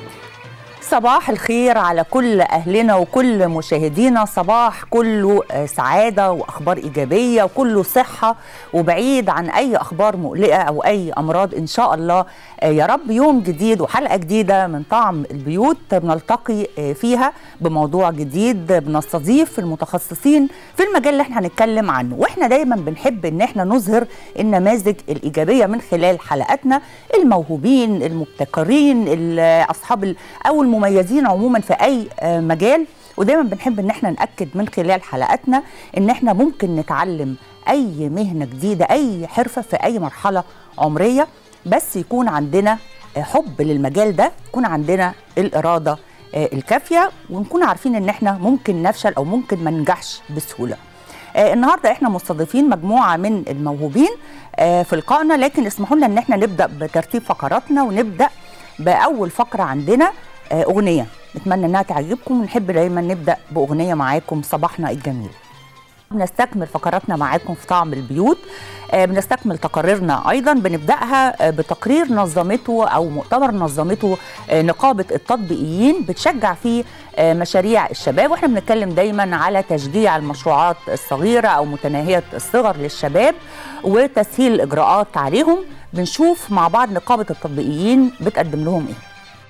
صباح الخير على كل أهلنا وكل مشاهدينا صباح كله سعادة وأخبار إيجابية وكله صحة وبعيد عن أي أخبار مقلقة أو أي أمراض إن شاء الله يا رب يوم جديد وحلقة جديدة من طعم البيوت بنلتقي فيها بموضوع جديد بنستضيف المتخصصين في المجال اللي احنا هنتكلم عنه واحنا دايما بنحب ان احنا نظهر النماذج الإيجابية من خلال حلقاتنا الموهوبين المبتكرين أصحاب أو المميزين عموما في اي مجال ودايما بنحب ان احنا ناكد من خلال حلقاتنا ان احنا ممكن نتعلم اي مهنه جديده اي حرفه في اي مرحله عمريه بس يكون عندنا حب للمجال ده يكون عندنا الاراده الكافيه ونكون عارفين ان احنا ممكن نفشل او ممكن ما ننجحش بسهوله النهارده احنا مستضيفين مجموعه من الموهوبين في لقائنا لكن اسمحوا لنا ان احنا نبدا بترتيب فقراتنا ونبدا باول فقره عندنا أغنية نتمنى أنها تعجبكم ونحب دايما نبدأ بأغنية معاكم صباحنا الجميل بنستكمل فقراتنا معاكم في طعم البيوت بنستكمل تقاريرنا أيضا بنبدأها بتقرير نظمته أو مؤتمر نظمته نقابة التطبيقيين بتشجع فيه مشاريع الشباب واحنا بنتكلم دايما على تشجيع المشروعات الصغيرة أو متناهية الصغر للشباب وتسهيل الإجراءات عليهم بنشوف مع بعض نقابة التطبيقيين بتقدم لهم إيه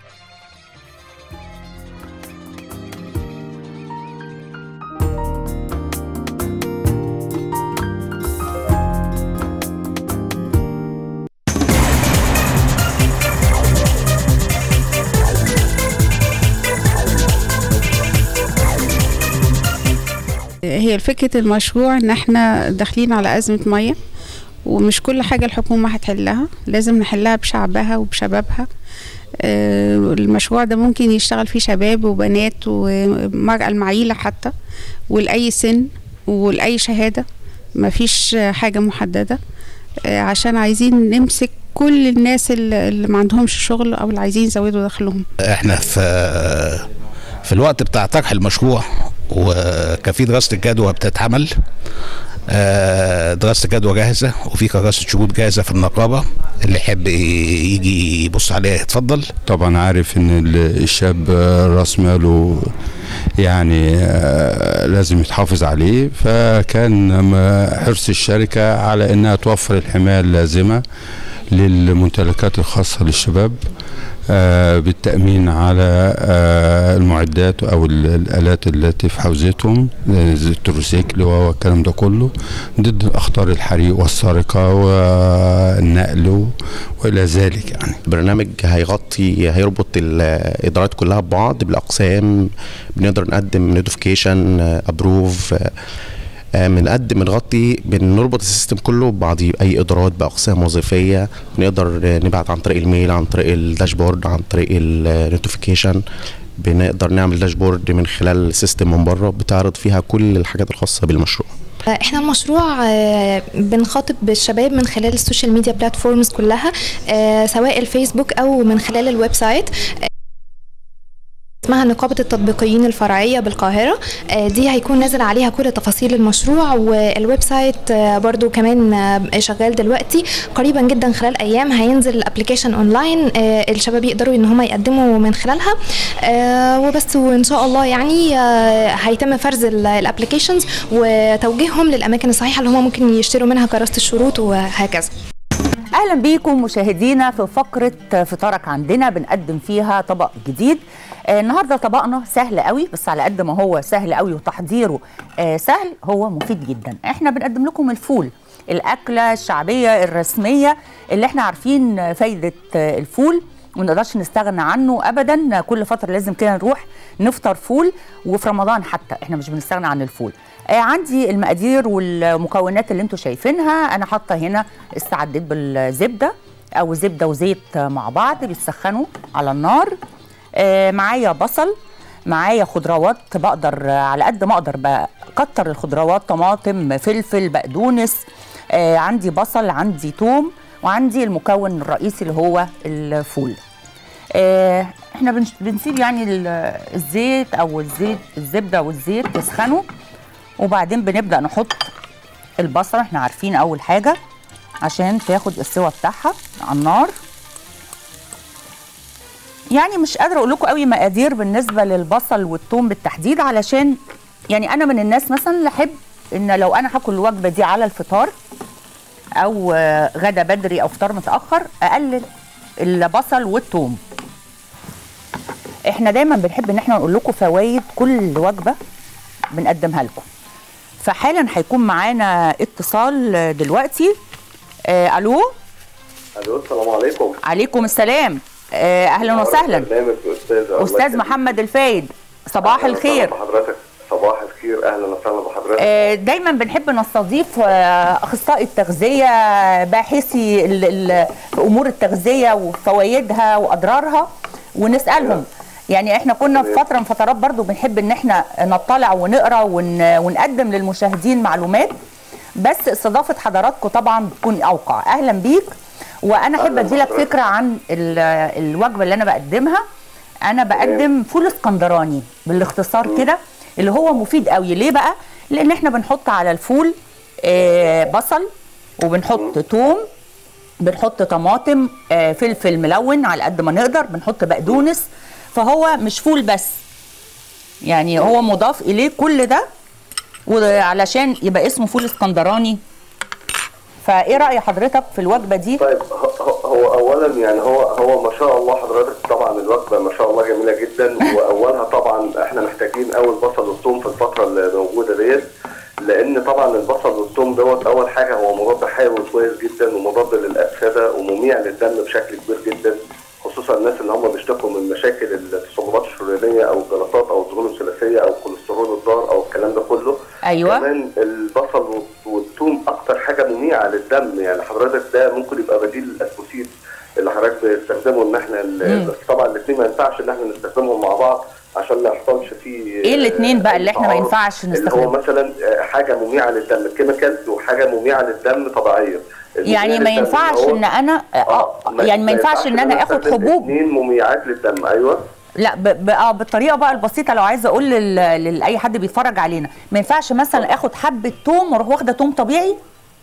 هي فكرة المشروع ان احنا داخلين على أزمة مية ومش كل حاجة الحكومة هتحلها لازم نحلها بشعبها وبشبابها المشروع ده ممكن يشتغل فيه شباب وبنات ومرأة المعيلة حتى ولأي سن ولأي شهادة مفيش حاجة محددة عشان عايزين نمسك كل الناس اللي ما عندهمش شغل او اللي عايزين يزودوا دخلهم احنا في في الوقت بتاع طرح المشروع وكان في دراسه الجدوى بتتعمل دراسه الجدوى جاهزه وفي كراسه شروط جاهزه في النقابه اللي يحب يجي يبص عليها يتفضل طبعا عارف ان الشاب راس ماله يعني لازم يتحافظ عليه فكان حرص الشركه على انها توفر الحمايه اللازمه للممتلكات الخاصه للشباب آه بالتأمين على آه المعدات أو الآلات التي في حوزتهم زي التروسيكل والكلام ده كله ضد أخطار الحريق والسرقة والنقل وإلى ذلك يعني برنامج هيغطي هيربط الإدارات كلها ببعض بالأقسام بنقدر نقدم نوتيفيكيشن أبروف بنقدم بنغطي بنربط السيستم كله ببعضيه اي ادارات باقسام وظيفيه بنقدر نبعت عن طريق الميل عن طريق الداشبورد عن طريق النوتيفيكيشن بنقدر نعمل داشبورد من خلال السيستم من بره بتعرض فيها كل الحاجات الخاصه بالمشروع احنا المشروع بنخاطب بالشباب من خلال السوشيال ميديا بلاتفورمز كلها سواء الفيسبوك او من خلال الويب سايت اسمها نقابة التطبيقيين الفرعية بالقاهرة دي هيكون نازل عليها كل تفاصيل المشروع والويب سايت برضو كمان شغال دلوقتي قريبا جدا خلال ايام هينزل الابلكيشن اونلاين الشباب يقدروا ان هم يقدموا من خلالها وبس وان شاء الله يعني هيتم فرز الابلكيشنز وتوجيههم للاماكن الصحيحة اللي هم ممكن يشتروا منها كراسة الشروط وهكذا اهلا بيكم مشاهدينا في فقره فطارك عندنا بنقدم فيها طبق جديد آه النهارده طبقنا سهل قوي بس على قد ما هو سهل قوي وتحضيره آه سهل هو مفيد جدا احنا بنقدم لكم الفول الاكله الشعبيه الرسميه اللي احنا عارفين فايده آه الفول وما نقدرش نستغنى عنه ابدا كل فتره لازم كده نروح نفطر فول وفي رمضان حتى احنا مش بنستغنى عن الفول آه عندي المقادير والمكونات اللي انتم شايفينها انا حاطه هنا استعديت بالزبده او زبده وزيت مع بعض بيتسخنوا على النار آه معايا بصل معايا خضروات بقدر على قد ما اقدر بكتر الخضروات طماطم فلفل بقدونس آه عندي بصل عندي توم وعندي المكون الرئيسي اللي هو الفول آه احنا بنسيب يعني الزيت او الزيت الزبده والزيت يسخنوا وبعدين بنبدا نحط البصله احنا عارفين اول حاجه عشان تاخد السوا بتاعها على النار يعني مش قادره اقول لكم قوي مقادير بالنسبه للبصل والثوم بالتحديد علشان يعني انا من الناس مثلا اللي احب ان لو انا هاكل الوجبه دي على الفطار او آه، غدا بدري او فطار متاخر اقلل البصل والثوم احنا دايما بنحب ان احنا نقول لكم فوائد كل وجبه بنقدمها لكم فحالا هيكون معانا اتصال آه، دلوقتي آه الو الو السلام عليكم عليكم السلام آه اهلا وسهلا برنامج استاذ الله استاذ يخليك. محمد الفايد صباح أهلاً وسهلاً الخير بحضرتك صباح الخير اهلا وسهلا بحضرتك آه، دايما بنحب نستضيف آه، اخصائي التغذيه باحثي ال- ال- في امور التغذيه وفوائدها واضرارها ونسالهم يعني احنا كنا في فتره من فترات برضو بنحب ان احنا نطلع ونقرا ون- ونقدم للمشاهدين معلومات بس استضافه حضراتكم طبعا بتكون اوقع اهلا بيك وانا احب أهلاً اديلك بحضرتك. فكره عن ال- الوجبه اللي انا بقدمها انا بقدم فول اسكندراني بالاختصار كده اللي هو مفيد قوي ليه بقى لان احنا بنحط على الفول آه، بصل وبنحط توم بنحط طماطم آه، فلفل ملون على قد ما نقدر بنحط بقدونس فهو مش فول بس يعني هو مضاف اليه كل ده وعلشان يبقى اسمه فول اسكندراني فايه راي حضرتك في الوجبه دي طيب هو- هو اولا يعني هو هو ما شاء الله حضرتك طبعا الوجبه ما شاء الله جميله جدا واولها طبعا احنا محتاجين قوي البصل والثوم في الفتره اللي موجوده ديت لان طبعا البصل والثوم دوت اول حاجه هو مضاد حيوي كويس جدا ومضاد للاكسده ومميع للدم بشكل كبير جدا خصوصا الناس اللي هم بيشتكوا من مشاكل التصلبات الشريانيه او الجلطات او الدهون الثلاثيه او الكوليسترول الضار او الكلام ده كله أيوة. كمان البصل والثوم اكتر حاجه مميعه للدم يعني حضرتك ده ممكن يبقى بديل الاسبوسيد اللي حضرتك بتستخدمه ان احنا ال- بس طبعا الاثنين ما ينفعش ان احنا نستخدمهم مع بعض عشان ما يحصلش فيه إيه الاتنين بقى اللي إحنا ما تعارض. ينفعش اللي هو نستخدمهم؟ مثلا آه، حاجه مميعه للدم كيميكالز وحاجه مميعه للدم طبيعيه يعني ما ينفعش ان انا اه يعني ما ينفعش ان انا اخد حبوب اثنين مميعات للدم ايوه لا ب... ب... اه بالطريقه بقى البسيطه لو عايزه اقول لل... لاي حد بيتفرج علينا ما ينفعش مثلا اخد حبه توم واروح واخده توم طبيعي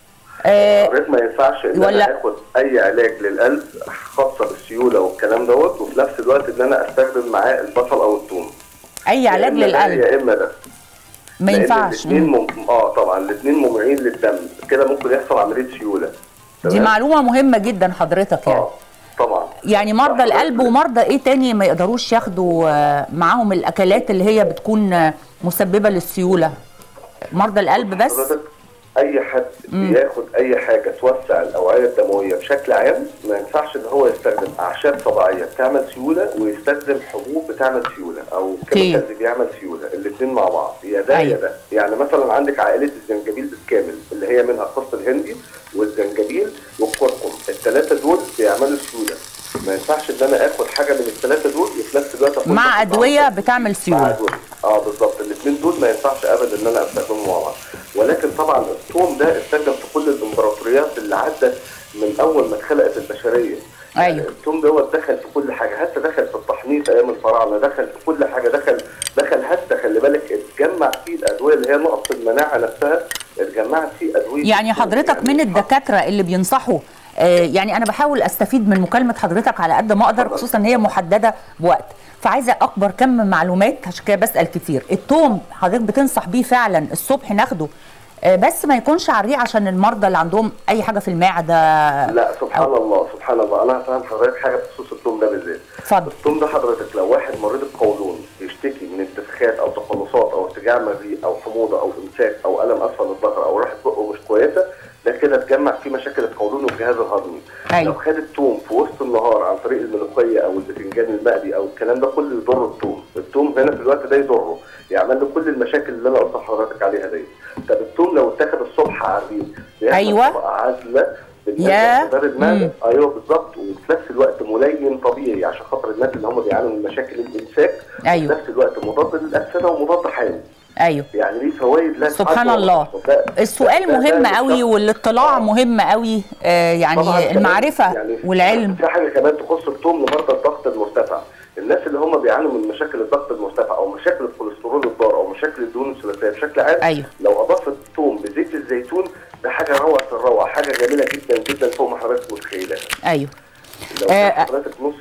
آه حضرتك ما ينفعش ان ولا- انا اخد اي علاج للقلب خاصه بالسيوله والكلام دوت وفي نفس الوقت ان انا استخدم معاه البصل او الثوم اي يا علاج إما ده للقلب يا اما ده ما لأن ينفعش الاتنين مم. مم... اه طبعا الاثنين مميعين للدم كده ممكن يحصل عمليه سيوله دي تمام؟ معلومه مهمه جدا حضرتك يعني اه طبعا يعني مرضى القلب ومرضى ايه تاني ما يقدروش ياخدوا آه، معاهم الاكلات اللي هي بتكون آه، مسببه للسيوله مرضى القلب بس حضرتك اي حد بياخد اي حاجه توسع الاوعيه الدمويه بشكل عام ما ينفعش ان هو يستخدم اعشاب طبيعيه بتعمل سيوله ويستخدم حبوب بتعمل سيوله او كيميكالز بيعمل سيوله الاثنين مع بعض يا ده أيوة. يا ده يعني مثلا عندك عائله الزنجبيل بالكامل اللي هي منها الخس الهندي والزنجبيل والكركم الثلاثه دول بيعملوا سيوله ما ينفعش ان انا اخد حاجه من الثلاثه دول وفي نفس الوقت أخد مع واحد ادويه معاهم. بتعمل مع سيوله دول. اه بالظبط الاثنين دول ما ينفعش ابدا ان انا استخدمهم مع بعض ولكن طبعا الثوم ده استخدم في كل الامبراطوريات اللي عدت من اول ما اتخلقت البشريه أيوة. يعني الثوم دوت دخل في كل حاجه حتى دخل في التحنيط ايام الفراعنه دخل في كل حاجه دخل دخل حتى خلي بالك اتجمع فيه الادويه اللي هي نقص المناعه نفسها اتجمعت فيه ادويه يعني حضرتك من الدكاتره اللي بينصحوا آه، يعني انا بحاول استفيد من مكالمه حضرتك على قد ما اقدر خصوصا ان هي محدده بوقت فعايزه اكبر كم من معلومات عشان كده بسال كتير التوم حضرتك بتنصح بيه فعلا الصبح ناخده آه، بس ما يكونش على الريق عشان المرضى اللي عندهم اي حاجه في المعده لا سبحان أو- الله سبحان الله انا هفهم حضرتك حاجه بخصوص الثوم ده بالذات اتفضل الثوم ده حضرتك لو واحد مريض القولون بيشتكي من انتفاخات او تقلصات او ارتجاع مريء او حموضه او امساك او الم اسفل الظهر او راحه بقه مش كويسه ده كده اتجمع فيه مشاكل القولون والجهاز الهضمي أيوة. لو خد الثوم في وسط النهار عن طريق الملوخيه او البتنجان المقلي او الكلام ده كله يضر الثوم الثوم هنا في الوقت ده يضره يعمل له كل المشاكل اللي انا قلت لحضرتك عليها دي طب الثوم لو اتاخد الصبح على الريق بيعمل أيوة. طبقة عازله بالنسبة يا. لجدار المعدة. مم. ايوه بالظبط وفي نفس الوقت ملين طبيعي عشان خاطر الناس اللي هم بيعانوا من مشاكل الامساك أيوة. وفي نفس الوقت مضاد للاكسده ومضاد حيوي ايوه يعني ليه فوائد لا سبحان تعد ولا الله تحصى. ده- السؤال ده- ده مهم مش قوي شرط. والاطلاع آه. مهم قوي آه طبعاً يعني كمان المعرفه يعني والعلم في حاجه كمان تخص الثوم لمرضى الضغط المرتفع الناس اللي هم بيعانوا من مشاكل الضغط المرتفع او مشاكل الكوليسترول الضار او مشاكل الدهون الثلاثيه بشكل عام أيوة. لو اضاف الثوم بزيت الزيتون ده حاجه روعه الروعه حاجه جميله جدا جدا فوق ما حضرتك متخيلها ايوه لو آه، كان حضرتك نص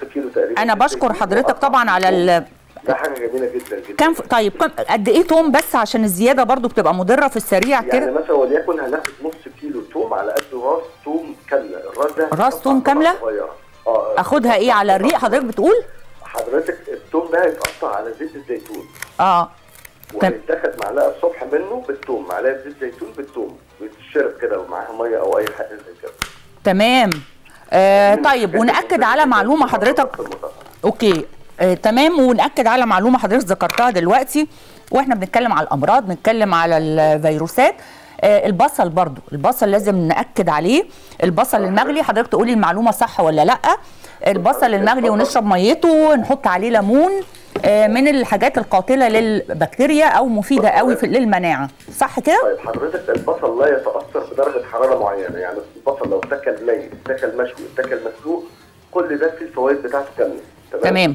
كيلو تقريبا انا بشكر حضرتك طبعا على ال... ده حاجه جميله جدا جدا كم طيب كم قد ايه توم بس عشان الزياده برضو بتبقى مضره في السريع يعني كده مثلا وليكن هناخد نص كيلو توم على قد راس توم كامله الراس ده راس هيتقطع توم كاملة؟ قطع صغيرة. اه اخدها ايه على الريق حضرتك بتقول حضرتك التوم ده هيتقطع على زيت الزيتون اه تم- وهيتاخد معلقه الصبح منه بالثوم معلقه زيت زيتون بالثوم بتشرب كده ومعاها ميه او اي حاجه زي كده تمام آه طيب ونأكد على معلومه حضرتك اوكي آه تمام ونأكد على معلومه حضرتك ذكرتها دلوقتي واحنا بنتكلم على الامراض بنتكلم على الفيروسات آه البصل برضو البصل لازم نأكد عليه البصل المغلي حضرتك تقولي المعلومه صح ولا لا البصل المغلي ونشرب ميته نحط عليه ليمون آه من الحاجات القاتله للبكتيريا او مفيده قوي في للمناعه صح كده طيب حضرتك البصل لا يتاثر بدرجه حراره معينه يعني البصل لو اتاكل ني اتاكل مشوي اتاكل مسلوق كل ده فيه الفوائد بتاعته كامله تمام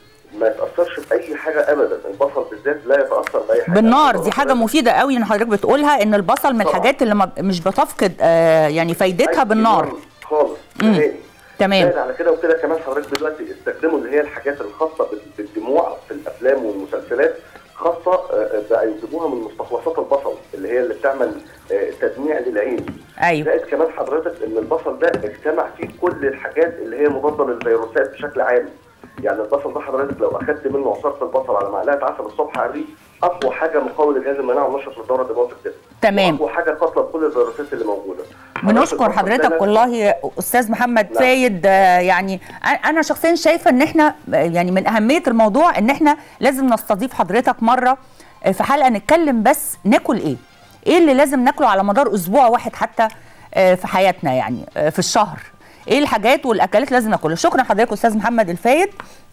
ما يتاثرش باي حاجه ابدا البصل بالذات لا يتاثر باي حاجه بالنار دي حاجه مفيده قوي ان حضرتك بتقولها ان البصل من طبعا. الحاجات اللي ما- مش بتفقد آه يعني فايدتها أي بالنار نار خالص مم. نهائي تمام. زائد على كده وكده كمان حضرتك دلوقتي استخدموا اللي هي الحاجات الخاصه بال- بالدموع في الافلام والمسلسلات خاصه آه، آه، بقى يجيبوها من مستخلصات البصل اللي هي اللي بتعمل آه، تدميع للعين ايوه زائد كمان حضرتك ان البصل ده اجتمع فيه كل الحاجات اللي هي مضاده للفيروسات بشكل عام يعني البصل ده حضرتك لو اخدت منه عصاره البصل على معلقه عسل الصبح على الريق اقوى حاجه مقاومه لجهاز المناعه ونشط للدوره الدمويه في الجسم تمام. واقوى حاجه قاتله لكل الفيروسات اللي موجوده بنشكر البصل ده حضرتك لازم- والله استاذ محمد نعم. فايد آه، يعني أ- انا شخصيا شايفه ان احنا آه، يعني من اهميه الموضوع ان احنا لازم نستضيف حضرتك مره آه، في حلقه نتكلم بس ناكل ايه ايه اللي لازم ناكله على مدار اسبوع واحد حتى آه، في حياتنا يعني آه، في الشهر ايه الحاجات والاكلات اللي لازم ناكلها شكرا حضرتك استاذ محمد الفايد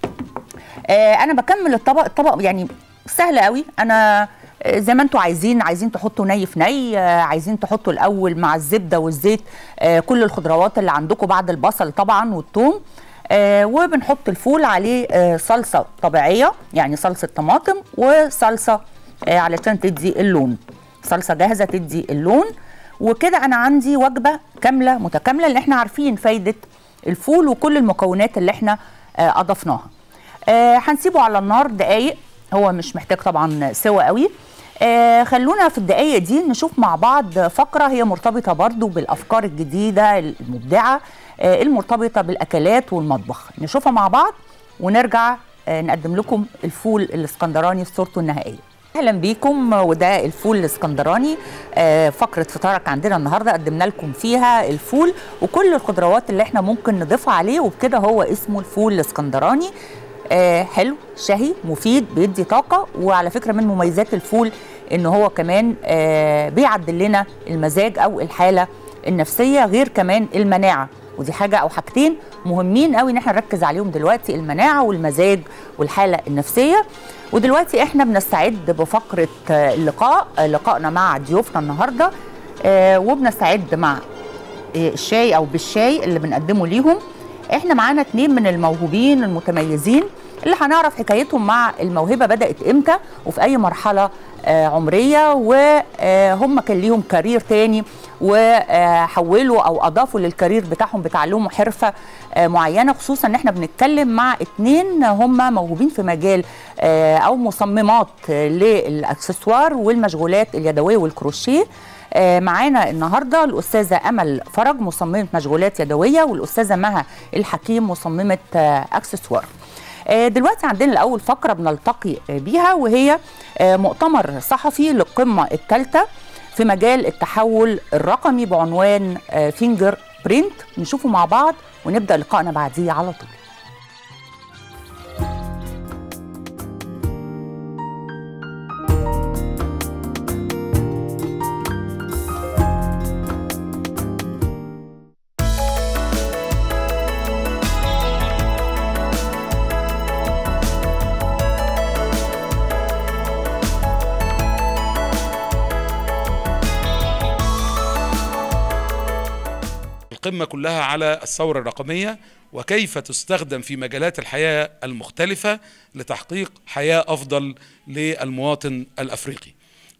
آه، انا بكمل الطبق الطبق يعني سهل قوي انا آه، زي ما انتوا عايزين عايزين تحطوا ني في ني آه، عايزين تحطوا الاول مع الزبده والزيت آه، كل الخضروات اللي عندكم بعد البصل طبعا والثوم آه، وبنحط الفول عليه آه، صلصه طبيعيه يعني صلصه طماطم وصلصه آه، علشان تدي اللون صلصه جاهزه تدي اللون وكده انا عندي وجبه كامله متكامله اللي احنا عارفين فايده الفول وكل المكونات اللي احنا آه، اضفناها آه، هنسيبه على النار دقايق هو مش محتاج طبعا سوا قوي آه خلونا في الدقايق دي نشوف مع بعض فقرة هي مرتبطة برضو بالأفكار الجديدة المبدعة آه المرتبطة بالأكلات والمطبخ نشوفها مع بعض ونرجع آه نقدم لكم الفول الاسكندراني في صورته النهائية اهلا بيكم وده الفول الاسكندراني آه، فقره فطارك عندنا النهارده قدمنا لكم فيها الفول وكل الخضروات اللي احنا ممكن نضيفها عليه وبكده هو اسمه الفول الاسكندراني آه، حلو شهي مفيد بيدي طاقه وعلى فكره من مميزات الفول ان هو كمان آه، بيعدل لنا المزاج او الحاله النفسيه غير كمان المناعه ودي حاجه او حاجتين مهمين قوي ان احنا نركز عليهم دلوقتي المناعه والمزاج والحاله النفسيه ودلوقتي احنا بنستعد بفقره آه، اللقاء آه، لقائنا مع ضيوفنا النهارده آه، وبنستعد مع آه، الشاي او بالشاي اللي بنقدمه ليهم احنا معانا اتنين من الموهوبين المتميزين اللي هنعرف حكايتهم مع الموهبه بدات امتى وفي اي مرحله آه، عمريه وهم كان ليهم كارير تاني وحولوا او اضافوا للكارير بتاعهم بتعلموا حرفه آه، معينه خصوصا ان احنا بنتكلم مع اتنين هم موهوبين في مجال آه، او مصممات آه، للاكسسوار والمشغولات اليدويه والكروشيه آه، معانا النهارده الاستاذه امل فرج مصممه مشغولات يدويه والاستاذه مها الحكيم مصممه آه، اكسسوار آه، دلوقتي عندنا الاول فقره بنلتقي آه، بيها وهي آه، مؤتمر صحفي للقمه الثالثه في مجال التحول الرقمي بعنوان فينجر برينت نشوفه مع بعض ونبدا لقائنا بعديه على طول القمة كلها على الثورة الرقمية وكيف تستخدم في مجالات الحياة المختلفة لتحقيق حياة أفضل للمواطن الأفريقي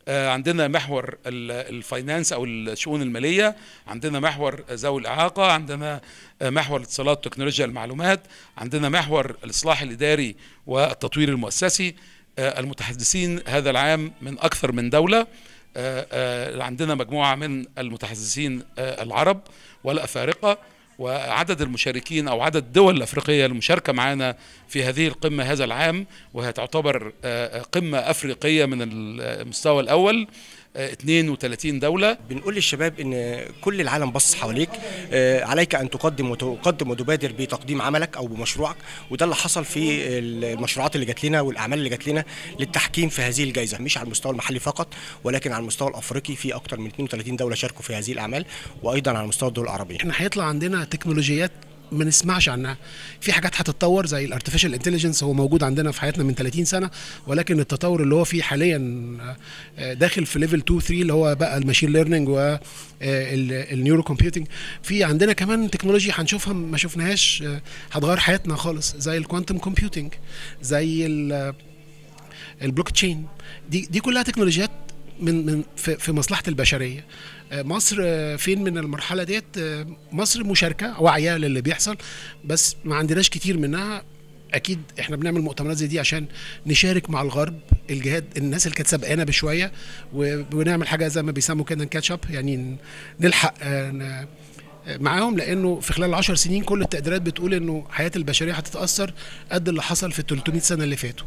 آه، عندنا محور ال- الفاينانس او الشؤون الماليه عندنا محور ذوي الاعاقه عندنا آه، محور الاتصالات وتكنولوجيا المعلومات عندنا محور الاصلاح الاداري والتطوير المؤسسي آه، المتحدثين هذا العام من اكثر من دوله آه، آه، عندنا مجموعه من المتحدثين آه، العرب والافارقه وعدد المشاركين او عدد الدول الافريقيه المشاركه معنا في هذه القمه هذا العام وهي تعتبر آه، قمه افريقيه من المستوى الاول آه، 32 دوله بنقول للشباب ان كل العالم بص حواليك آه، عليك ان تقدم وتقدم وتبادر بتقديم عملك او بمشروعك وده اللي حصل في المشروعات اللي جات لنا والاعمال اللي جات لنا للتحكيم في هذه الجائزه مش على المستوى المحلي فقط ولكن على المستوى الافريقي في اكثر من 32 دوله شاركوا في هذه الاعمال وايضا على مستوى الدول العربيه احنا هيطلع عندنا تكنولوجيات ما نسمعش عنها في حاجات هتتطور زي الارتفيشال انتليجنس هو موجود عندنا في حياتنا من 30 سنه ولكن التطور اللي هو فيه حاليا آه، داخل في ليفل 2 3 اللي هو بقى الماشين ليرنينج والنيورو كومبيوتنج في عندنا كمان تكنولوجيا هنشوفها ما شفناهاش آه، هتغير حياتنا خالص زي الكوانتم كومبيوتنج زي ال- البلوك تشين دي دي كلها تكنولوجيات من من في, في مصلحه البشريه آه، مصر آه، فين من المرحله ديت آه، مصر مشاركه واعيه للي بيحصل بس ما عندناش كتير منها اكيد احنا بنعمل مؤتمرات زي دي عشان نشارك مع الغرب الجهاد الناس اللي كانت سابقانا بشويه و- ونعمل حاجه زي ما بيسموا كده نكاتش اب يعني ن- نلحق آه، ن- معاهم لانه في خلال 10 سنين كل التقديرات بتقول انه حياه البشريه هتتاثر قد اللي حصل في ال 300 سنه اللي فاتوا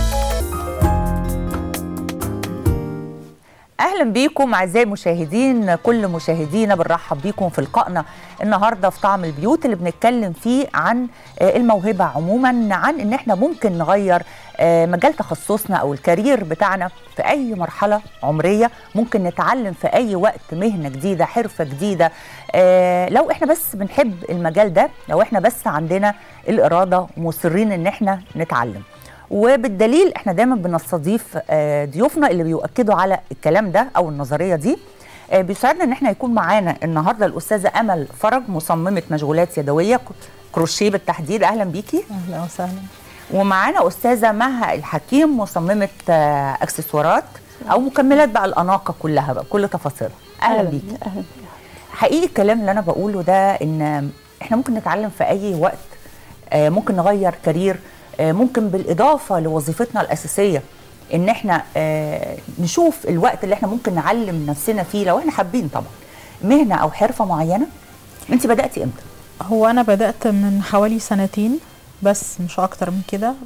اهلا بيكم اعزائي المشاهدين كل مشاهدينا بنرحب بيكم في لقائنا النهارده في طعم البيوت اللي بنتكلم فيه عن آه، الموهبه عموما عن ان احنا ممكن نغير آه، مجال تخصصنا او الكارير بتاعنا في اي مرحله عمريه ممكن نتعلم في اي وقت مهنه جديده حرفه جديده آه، لو احنا بس بنحب المجال ده لو احنا بس عندنا الاراده ومصرين ان احنا نتعلم وبالدليل احنا دايما بنستضيف آه، ضيوفنا اللي بيؤكدوا على الكلام ده او النظريه دي آه، بيسعدنا ان احنا يكون معانا النهارده الاستاذه امل فرج مصممه مشغولات يدويه كروشيه بالتحديد اهلا بيكي اهلا وسهلا ومعانا استاذه مها الحكيم مصممه آه، اكسسوارات او مكملات بقى الاناقه كلها بقى كل تفاصيلها اهلا بيكي اهلا حقيقي الكلام اللي انا بقوله ده ان احنا ممكن نتعلم في اي وقت آه، ممكن نغير كارير آه، ممكن بالاضافه لوظيفتنا الاساسيه ان احنا آه، نشوف الوقت اللي احنا ممكن نعلم نفسنا فيه لو احنا حابين طبعا مهنه او حرفه معينه انت بداتي امتى هو انا بدات من حوالي سنتين بس مش اكتر من كده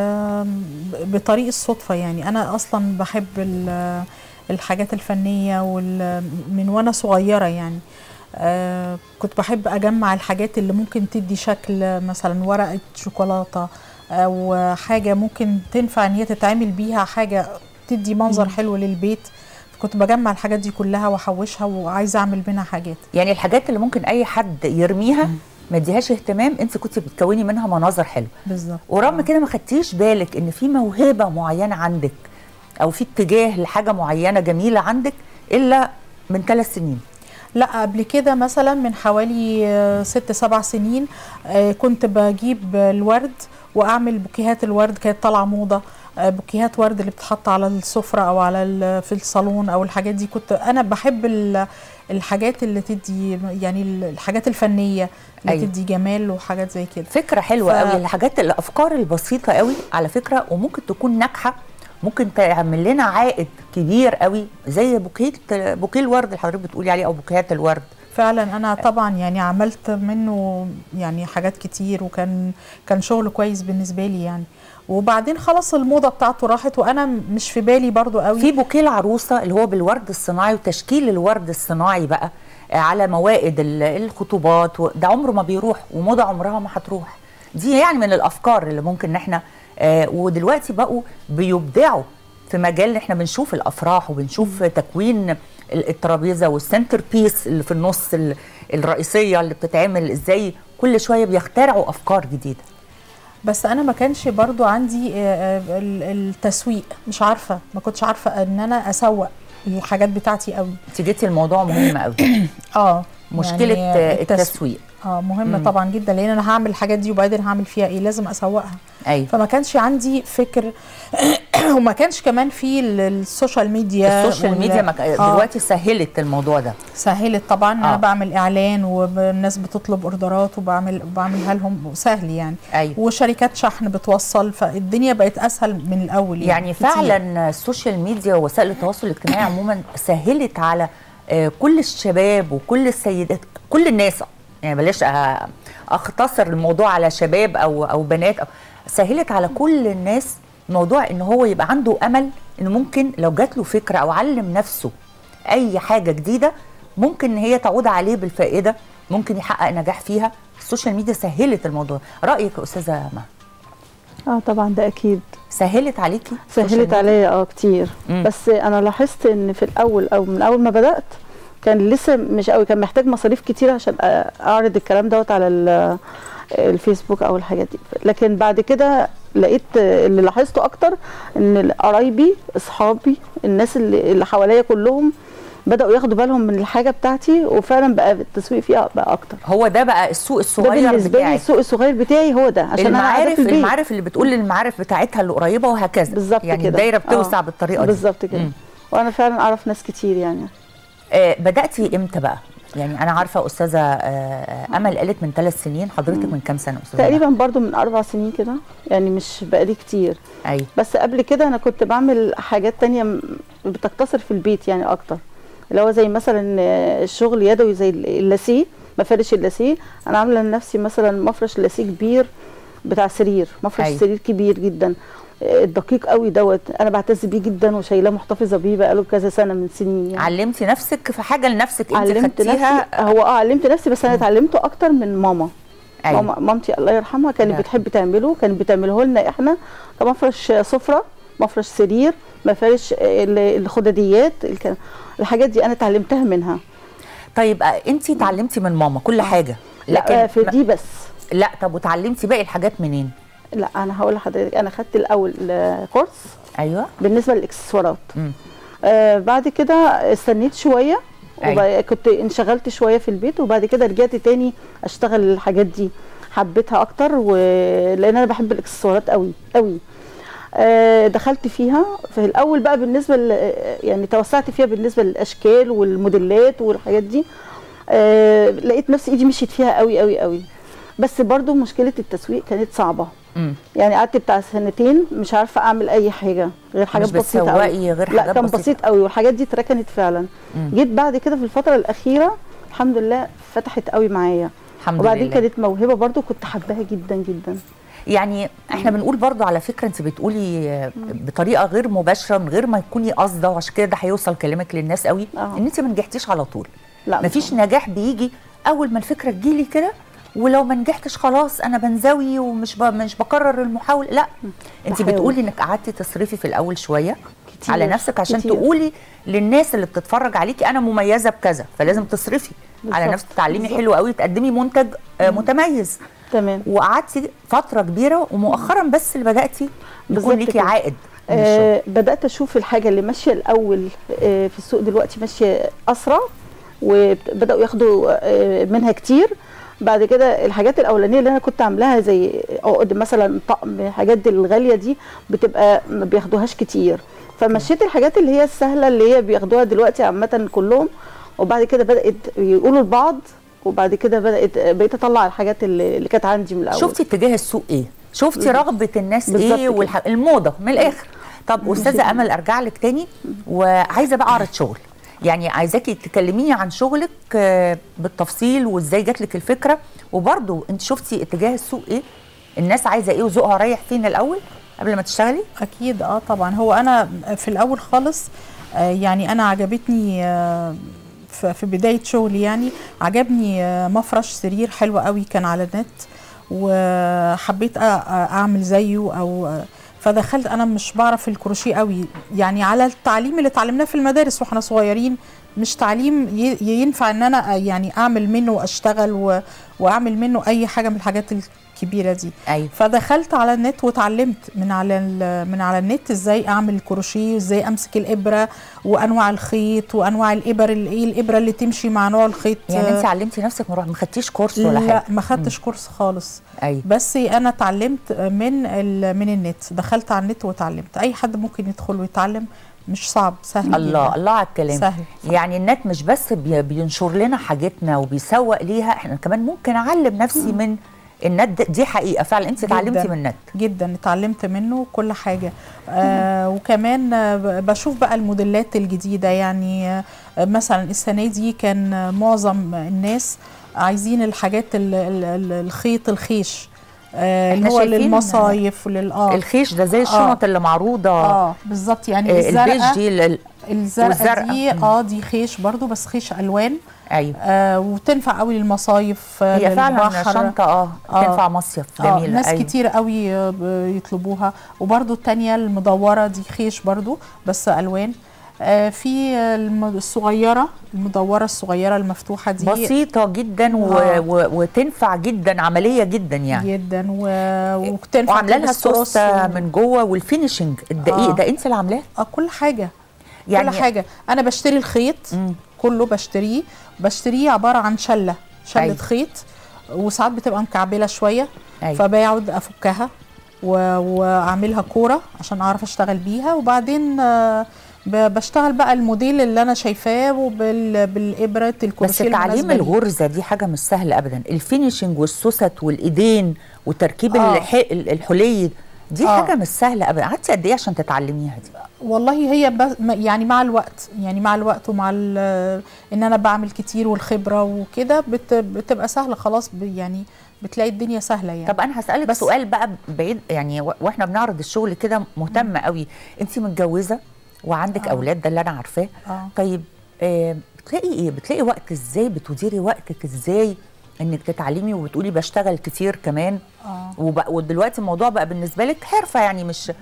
آم، بطريق الصدفه يعني انا اصلا بحب ال- الحاجات الفنيه وال- من وانا صغيره يعني آه، كنت بحب اجمع الحاجات اللي ممكن تدي شكل مثلا ورقه شوكولاته او حاجه ممكن تنفع ان هي تتعمل بيها حاجه تدي منظر حلو للبيت كنت بجمع الحاجات دي كلها واحوشها وعايزه اعمل منها حاجات يعني الحاجات اللي ممكن اي حد يرميها ما اديهاش اهتمام انت كنت بتكوني منها مناظر حلوه بالظبط ورغم كده ما خدتيش بالك ان في موهبه معينه عندك او في اتجاه لحاجه معينه جميله عندك الا من ثلاث سنين لا قبل كده مثلا من حوالي آه، ست سبع سنين آه، كنت بجيب الورد واعمل بوكيهات الورد كانت طالعه موضه آه، بوكيهات ورد اللي بتتحط على السفره او على ال- في الصالون او الحاجات دي كنت انا بحب ال- الحاجات اللي تدي يعني ال- الحاجات الفنيه اللي أيوة. أيوة. تدي جمال وحاجات زي كده فكره حلوه ف- قوي الحاجات الافكار البسيطه قوي على فكره وممكن تكون ناجحه ممكن تعمل لنا عائد كبير قوي زي بوكيه بوكيه الورد اللي حضرتك بتقولي عليه او بوكيهات الورد فعلا انا طبعا يعني عملت منه يعني حاجات كتير وكان كان شغل كويس بالنسبه لي يعني وبعدين خلاص الموضه بتاعته راحت وانا مش في بالي برضو قوي في بوكيه العروسه اللي هو بالورد الصناعي وتشكيل الورد الصناعي بقى آه، على موائد ال- الخطوبات و- ده عمره ما بيروح وموضه عمرها ما هتروح دي يعني من الافكار اللي ممكن ان احنا آه، ودلوقتي بقوا بيبدعوا في مجال إن احنا بنشوف الافراح وبنشوف تكوين ال- الترابيزه والسنتر بيس اللي في النص ال- الرئيسيه اللي بتتعمل ازاي كل شويه بيخترعوا افكار جديده بس انا ما كانش برضو عندي آه، آه، ال- التسويق مش عارفه ما كنتش عارفه ان انا اسوق الحاجات بتاعتي قوي انت جيتي الموضوع مهم قوي اه مشكله يعني آه، التس- التسويق اه مهمه مم. طبعا جدا لان انا هعمل الحاجات دي وبعدين هعمل فيها ايه لازم اسوقها ايوه فما كانش عندي فكر وما كانش كمان في ال- السوشيال ميديا السوشيال وال- ميديا مك... آه. دلوقتي سهلت الموضوع ده سهلت طبعا انا آه. بعمل اعلان والناس بتطلب اوردرات وبعمل بعملها لهم سهل يعني أيوة. وشركات شحن بتوصل فالدنيا بقت اسهل من الاول يعني كتير. فعلا السوشيال ميديا ووسائل التواصل الاجتماعي عموما سهلت على آه، كل الشباب وكل السيدات كل الناس يعني بلاش آه، اختصر الموضوع على شباب او او بنات أو سهلت على كل الناس موضوع ان هو يبقى عنده امل انه ممكن لو جات له فكره او علم نفسه اي حاجه جديده ممكن ان هي تعود عليه بالفائده ممكن يحقق نجاح فيها السوشيال ميديا سهلت الموضوع رايك يا استاذه مها اه طبعا ده اكيد سهلت عليكي السوشيال سهلت ميديا؟ عليا اه كتير مم. بس انا لاحظت ان في الاول او من اول ما بدات كان لسه مش قوي كان محتاج مصاريف كتير عشان أ- اعرض الكلام دوت على ال- الفيسبوك او الحاجات دي لكن بعد كده لقيت اللي لاحظته اكتر ان قرايبي اصحابي الناس اللي اللي حواليا كلهم بداوا ياخدوا بالهم من الحاجه بتاعتي وفعلا بقى التسويق فيها بقى اكتر هو ده بقى السوق ده الصغير بالنسبه لي بتاعك السوق الصغير بتاعي هو ده عشان انا قاعده المعارف في البيت المعارف اللي بتقول للمعارف بتاعتها اللي قريبه وهكذا بالظبط يعني كده الدايره بتوسع آه. بالطريقه دي بالظبط كده مم. وانا فعلا اعرف ناس كتير يعني آه بداتي امتى بقى يعني انا عارفه استاذه آه امل قالت من ثلاث سنين حضرتك من كام سنه استاذه تقريبا برضو من اربع سنين كده يعني مش بقالي كتير ايوه بس قبل كده انا كنت بعمل حاجات تانية م- بتقتصر في البيت يعني اكتر اللي هو زي مثلا آه، الشغل يدوي زي ال- اللاسيه مفارش اللاسيه انا عامله لنفسي مثلا مفرش لاسيه كبير بتاع سرير مفرش أيوة. سرير كبير جدا آه، الدقيق قوي دوت انا بعتز بيه جدا وشايلاه محتفظه بيه بقاله كذا سنه من سنين يعني علمتي نفسك في حاجه لنفسك انت علمت خدتيها نفسي هو اه علمت نفسي بس انا اتعلمته اكتر من ماما أيوة. ماما مامتي الله يرحمها كانت نعم. بتحب تعمله كانت بتعمله لنا احنا كمفرش سفره مفرش سرير مفارش آه، ال- الخدديات الك- الحاجات دي انا اتعلمتها منها طيب آه انت اتعلمتي من ماما كل حاجه لا آه، في دي بس لا طب وتعلمتي باقي الحاجات منين لا انا هقول لحضرتك انا خدت الاول آه، كورس ايوه بالنسبه للاكسسوارات مم. آه بعد كده استنيت شويه أيوة. وبعد كنت انشغلت شويه في البيت وبعد كده رجعت تاني اشتغل الحاجات دي حبيتها اكتر ولان انا بحب الاكسسوارات قوي قوي آه دخلت فيها في الاول بقى بالنسبه ل- يعني توسعت فيها بالنسبه للاشكال والموديلات والحاجات دي آه لقيت نفسي ايدي مشيت فيها قوي قوي قوي بس برضو مشكله التسويق كانت صعبه مم. يعني قعدت بتاع سنتين مش عارفه اعمل اي حاجه غير حاجات مش بسيطه بتسوقي قوي غير لا حاجات كان بسيطة. بسيط قوي والحاجات دي اتركنت فعلا مم. جيت بعد كده في الفتره الاخيره الحمد لله فتحت قوي معايا الحمد وبعدين لله. كانت موهبه برضو كنت حباها جدا جدا يعني احنا بنقول برضو على فكره انت بتقولي آه، بطريقه غير مباشره من غير ما تكوني قاصده وعشان كده ده هيوصل كلامك للناس قوي آه. ان انت ما نجحتيش على طول لا مفيش نجاح بيجي اول ما الفكره تجيلي كده ولو ما نجحتش خلاص انا بنزوي ومش ب... مش بكرر المحاوله لا انت بحاول. بتقولي انك قعدتي تصرفي في الاول شويه كتير، على نفسك عشان كتير. تقولي للناس اللي بتتفرج عليكي انا مميزه بكذا فلازم تصرفي على بالظبط، نفسك تتعلمي بالظبط. حلو قوي تقدمي منتج آه، متميز تمام وقعدتي فتره كبيره ومؤخرا بس اللي بداتي بالظبط يكون ليكي كده. عائد من الشغل. آه بدات اشوف الحاجه اللي ماشيه الاول آه في السوق دلوقتي ماشيه اسرع وبداوا ياخدوا آه منها كتير بعد كده الحاجات الاولانيه اللي انا كنت عاملاها زي عقد مثلا طقم الحاجات دي الغاليه دي بتبقى ما بياخدوهاش كتير فمشيت الحاجات اللي هي السهله اللي هي بياخدوها دلوقتي عامه كلهم وبعد كده بدات يقولوا لبعض وبعد كده بدات بقيت اطلع الحاجات اللي, اللي كانت عندي من الاول شفتي اتجاه السوق ايه شفتي بالظبط. رغبه الناس بالظبط ايه كده. والح... الموضه من الاخر طب استاذه امل ارجع لك تاني وعايزه بقى اعرض شغل يعني عايزاكي تكلميني عن شغلك آه، بالتفصيل وازاي جات لك الفكره وبرضو انت شفتي اتجاه السوق ايه الناس عايزه ايه وذوقها رايح فين الاول قبل ما تشتغلي اكيد اه طبعا هو انا في الاول خالص آه، يعني انا عجبتني آه، ف- في بدايه شغلي يعني عجبني آه، مفرش سرير حلو قوي كان على النت وحبيت أ- أ- اعمل زيه او آه، فدخلت انا مش بعرف الكروشيه قوي يعني على التعليم اللي اتعلمناه في المدارس واحنا صغيرين مش تعليم ي- ينفع ان انا آه، يعني اعمل منه واشتغل و- واعمل منه اي حاجه من الحاجات الكبيره دي أيوة. فدخلت على النت واتعلمت من على ال- من على النت ازاي اعمل الكروشيه وازاي امسك الابره وانواع الخيط وانواع الابر ال- ايه الابره اللي تمشي مع نوع الخيط يعني انت آه، علمتي نفسك ما روح- ما خدتيش كورس ولا لا حاجه ما خدتش كورس خالص ايوه بس انا اتعلمت من ال- من النت دخلت على النت واتعلمت اي حد ممكن يدخل ويتعلم مش صعب سهل الله جداً. الله على الكلام سهل يعني النت مش بس بي- بينشر لنا حاجتنا وبيسوق ليها احنا كمان ممكن اعلم نفسي من النت ده- دي حقيقه فعلا انت اتعلمتي جداً. من النت جدا اتعلمت منه كل حاجه آه وكمان آه ب- بشوف بقى الموديلات الجديده يعني آه مثلا السنه دي كان آه، معظم الناس عايزين الحاجات ال- ال- ال- الخيط الخيش آه اللي إحنا هو شايفين للمصايف ولل اه الخيش ده زي آه. الشنط اللي معروضه اه بالظبط يعني آه، البيج الزرقاء دي لل- الزرقاء والزرقاء. دي مم. اه دي خيش برضو بس خيش الوان ايوه آه وتنفع قوي للمصايف آه هي فعلا للبحر. شنطه اه تنفع مصيف آه جميله ناس أيوة. كتير قوي آه، ب- يطلبوها وبرضو التانية المدورة دي خيش برضو بس ألوان آه في الم- الصغيرة المدورة الصغيرة المفتوحة دي بسيطه جدا و... آه. و... وتنفع جدا عمليه جدا يعني جدا و... وتنفع وعامله لها تلبس كروس السوسته و- من جوه والفينشنج الدقيق آه. ده انت اللي عاملاه اه كل حاجة يعني- كل حاجة أنا بشتري الخيط كله بشتريه بشتريه عبارة عن شلة شلة أيوة. خيط وساعات بتبقى مكعبلة شوية أيوة. فبقعد أفكها و- وأعملها كورة عشان أعرف أشتغل بيها وبعدين آه، ب- بشتغل بقى الموديل اللي أنا شايفاه وبالإبرة بس الكروشيه تعليم المناسبة ليه. الغرزه دي حاجه مش سهله ابدا الفينشنج والسوست والايدين وتركيب آه. الح... الحلي دي آه. حاجه مش سهله ابدا قعدتي قد ايه عشان تتعلميها دي والله هي بس م- يعني مع الوقت يعني مع الوقت ومع ال- ان انا بعمل كتير والخبره وكده بت بتبقى سهله خلاص ب- يعني بتلاقي الدنيا سهله يعني طب انا هسالك بس- سؤال بقى بعيد يعني و- واحنا بنعرض الشغل كده مهتمه قوي انت متجوزه وعندك آه. اولاد ده اللي انا عارفاه آه. طيب آه بتلاقي ايه بتلاقي وقت ازاي بتديري وقتك ازاي انك تتعلمي وبتقولي بشتغل كتير كمان اه وبقى ودلوقتي الموضوع بقى بالنسبه لك حرفه يعني مش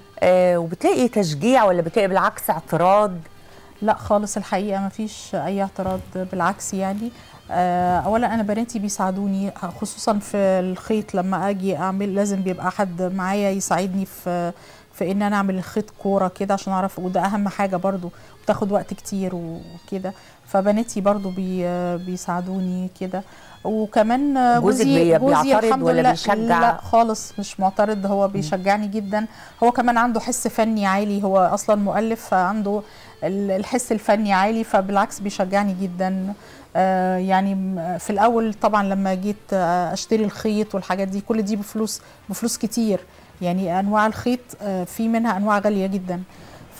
آه وبتلاقي تشجيع ولا بتلاقي بالعكس اعتراض لا خالص الحقيقه ما فيش اي اعتراض بالعكس يعني آه، اولا انا بناتي بيساعدوني خصوصا في الخيط لما اجي اعمل لازم بيبقى حد معايا يساعدني في في ان انا اعمل الخيط كوره كده عشان اعرف وده اهم حاجه برضو بتاخد وقت كتير وكده فبناتي برضو بي بيساعدوني كده وكمان جوزك جوزي بي- جوزي بيعترض الحمد ولا لله بيشجع؟ لا خالص مش معترض هو بيشجعني جدا هو كمان عنده حس فني عالي هو اصلا مؤلف فعنده ال- الحس الفني عالي فبالعكس بيشجعني جدا آه يعني م- في الاول طبعا لما جيت آه، اشتري الخيط والحاجات دي كل دي بفلوس بفلوس كتير يعني انواع الخيط آه، في منها انواع غاليه جدا ف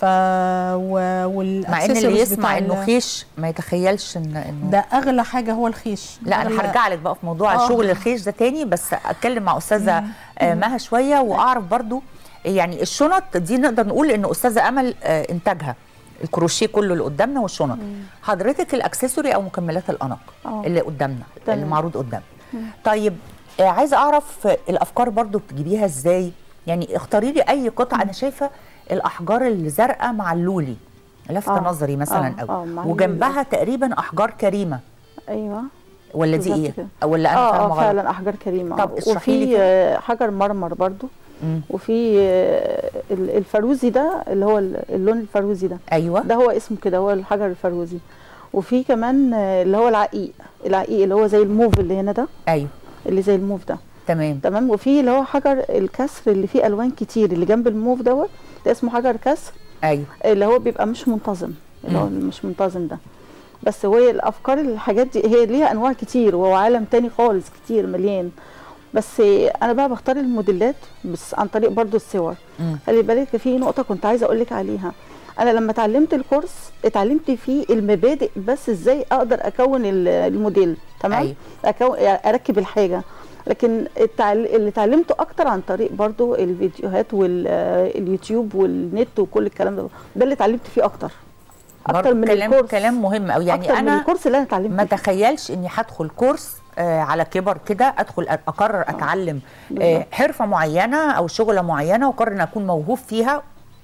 و... مع ان اللي والaccessories يسمع بتاع انه ال- خيش ما يتخيلش ان انه ده اغلى حاجه هو الخيش لا انا أغلى- هرجع لك بقى في موضوع آه. شغل الخيش ده تاني بس اتكلم مع استاذه آه، مها شويه واعرف برضو يعني الشنط دي نقدر نقول ان استاذه امل آه، انتاجها الكروشيه كله اللي قدامنا والشنط حضرتك الاكسسوري او مكملات الاناق آه. اللي قدامنا اللي تمام. معروض قدامنا طيب آه، عايزه اعرف آه، الافكار برضو بتجيبيها ازاي يعني اختاري لي اي قطعه انا شايفه الاحجار الزرقاء مع اللولي لفته آه. نظري مثلا آه، آه، قوي مع وجنبها تقريبا احجار كريمه ايوه ولا دي بالظبط ايه كده. ولا انا اه فاهمه اه غلط فعلا احجار كريمه طب اشرحي لي وفي كده. آه، حجر مرمر برضو مم. وفي آه، ال- الفاروزي ده اللي هو ال- اللون الفاروزي ده ايوه ده هو اسمه كده هو الحجر الفاروزي وفي كمان آه، اللي هو العقيق العقيق اللي هو زي الموف اللي هنا ده ايوه اللي زي الموف ده تمام تمام وفي اللي هو حجر الكسر اللي فيه الوان كتير اللي جنب الموف دوت ده اسمه حجر كسر ايوه اللي هو بيبقى مش منتظم اللي هو مش منتظم ده بس هو الافكار الحاجات دي هي ليها انواع كتير وهو عالم تاني خالص كتير مليان بس انا بقى بختار الموديلات بس عن طريق برضو الصور مم. خلي بالك في نقطه كنت عايزه اقول لك عليها انا لما اتعلمت الكورس اتعلمت فيه المبادئ بس ازاي اقدر اكون ال- الموديل تمام أيوة. أكون اركب الحاجه لكن التعل... اللي اتعلمته اكتر عن طريق برضو الفيديوهات واليوتيوب والنت وكل الكلام ده ده اللي اتعلمت فيه اكتر اكتر برضو من كلام الكورس كلام مهم قوي يعني أكتر من انا الكورس اللي انا اتعلمت ما فيه. تخيلش اني هدخل كورس آه على كبر كده ادخل أ- اقرر اتعلم آه بالظبط. حرفه معينه او شغله معينه واقرر ان اكون موهوب فيها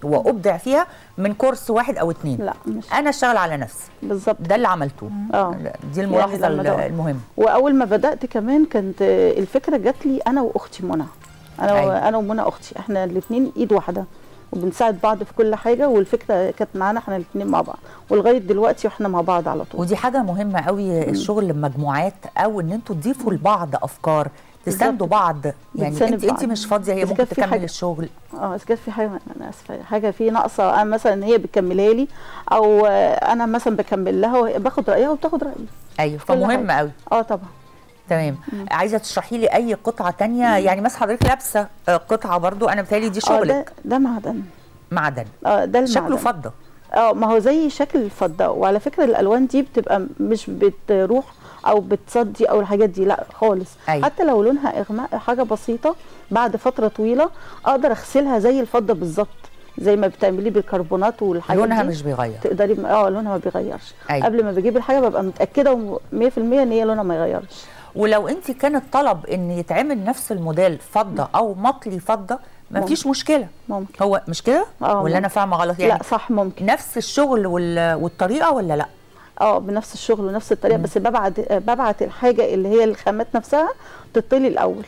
وابدع فيها من كورس واحد او اتنين لا مش انا اشتغل على نفسي بالظبط ده اللي عملتوه اه دي الملاحظه يعني لما ده- المهمه واول ما بدات كمان كانت آه، الفكره جات لي انا واختي منى انا أيوة. أيوة. انا ومنى اختي احنا الاثنين ايد واحده وبنساعد بعض في كل حاجه والفكره كانت معانا احنا الاثنين مع بعض ولغايه دلوقتي واحنا مع بعض على طول ودي حاجه مهمه قوي الشغل بمجموعات او ان انتوا تضيفوا لبعض افكار تساندوا بعض يعني بنساند انت انت بعض. مش فاضيه هي إذا ممكن كان في تكمل حاجة- الشغل اه اذا كانت في حاجه انا اسفه حاجه في ناقصه انا مثلا هي بتكملها لي او آه، انا مثلا بكمل لها وهي- باخد رايها وبتاخد رايي ايوه كل فمهم حاجة. قوي اه طبعا تمام عايزه تشرحي لي اي قطعه تانية يعني مثلا حضرتك لابسه آه، قطعه برضو انا بتهيألي دي اه ده شغلك ده معدن معدن اه ده المعدن شكله فضه اه ما هو زي شكل الفضه وعلى فكره الالوان دي بتبقى مش بتروح او بتصدي او الحاجات دي لا خالص أيوة. حتى لو لونها اغماء حاجه بسيطه بعد فتره طويله اقدر اغسلها زي الفضه بالظبط زي ما بتعمليه بالكربونات والحاجات لونها دي مش بيغير تقدري اه لونها ما بيغيرش أيوة. قبل ما بجيب الحاجه ببقى متاكده 100% ان هي لونها ما يغيرش ولو انت كان الطلب ان يتعمل نفس الموديل فضه او مطلي فضه ما ممكن. فيش مشكله ممكن هو مش كده اه ولا انا ممكن. فاهمه غلط يعني لا صح ممكن نفس الشغل وال- والطريقه ولا لا اه بنفس الشغل ونفس الطريقه بس ببعت ببعت الحاجه اللي هي الخامات نفسها تطلي الاول